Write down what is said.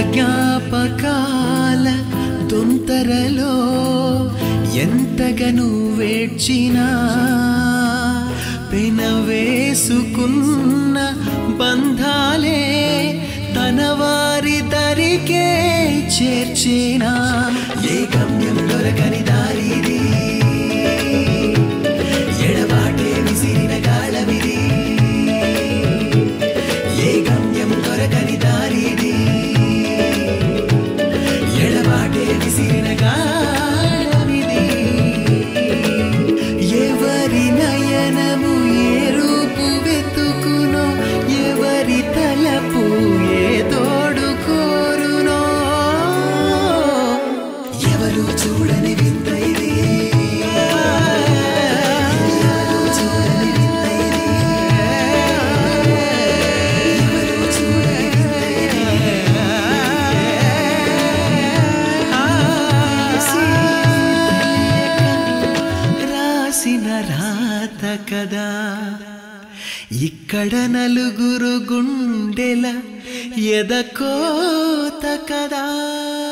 జ్ఞాపకాల తొంతరలో ఎంతగా నువ్వేడ్చినా పెనవేసుకున్న బంధాలే తన వారి దరికే చేర్చినా ఏ గమ్యం దొరకని దారిది ఎడబాటే విసిరిన గాళమిది ఏ గమ్యం దొరకని దారిది ఎడబాటే విసిరిన గాళమిది ఎవరి నయనము ఏ రూపు వెతుకునో ఎవరి తలపు ఏ తోడు కోరునో ఎవరు చూడని వింత ఇది ఎవరు చూడని వింత ఇది ఎవరు చూడని వింత ఇది రాసిన రాత కదా ఇక్కడ నలుగురు గుండెల ఎదకోత కదా